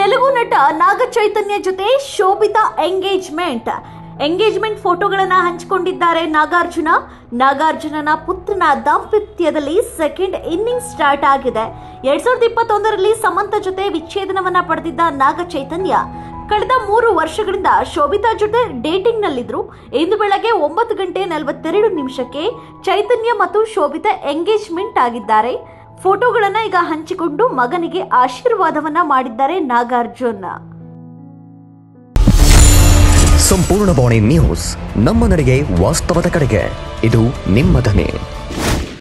ತೆಲುಗು ನಟ ನಾಗ ಚೈತನ್ಯ ಜೊತೆ ಶೋಭಿತಾ ಎಂಗೇಜ್ಮೆಂಟ್ ಎಂಗೇಜ್ಮೆಂಟ್ ಫೋಟೋಗಳನ್ನ ಹಂಚಿಕೊಂಡಿದ್ದಾರೆ ನಾಗಾರ್ಜುನ ನಾಗಾರ್ಜುನನ ಪುತ್ರನ ದಾಂಪತ್ಯದಲ್ಲಿ ಸೆಕೆಂಡ್ ಇನ್ನಿಂಗ್ ಸ್ಟಾರ್ಟ್ ಆಗಿದೆ ಎರಡ್ ಸಾವಿರದ ಇಪ್ಪತ್ತೊಂದರಲ್ಲಿ ಸಮಂತ ಜೊತೆ ವಿಚ್ಛೇದನವನ್ನ ಪಡೆದಿದ್ದ ನಾಗ ಚೈತನ್ಯ ಕಳೆದ ಮೂರು ವರ್ಷಗಳಿಂದ ಶೋಭಿತಾ ಜೊತೆ ಡೇಟಿಂಗ್ ನಲ್ಲಿದ್ರು ಇಂದು ಬೆಳಗ್ಗೆ ಒಂಬತ್ತು ಗಂಟೆ ನಲವತ್ತೆರಡು ನಿಮಿಷಕ್ಕೆ ಚೈತನ್ಯ ಮತ್ತು ಶೋಭಿತಾ ಎಂಗೇಜ್ಮೆಂಟ್ ಆಗಿದ್ದಾರೆ ಫೋಟೋಗಳನ್ನ ಈಗ ಹಂಚಿಕೊಂಡು ಮಗನಿಗೆ ಆಶೀರ್ವಾದವನ್ನ ಮಾಡಿದ್ದಾರೆ ನಾಗಾರ್ಜುನ್ ಸಂಪೂರ್ಣ ಬಾಣಿ ನ್ಯೂಸ್ ನಮ್ಮ ನಡೆಗೆ ವಾಸ್ತವದ ಕಡೆಗೆ ಇದು ನಿಮ್ಮ ಧ್ವನಿ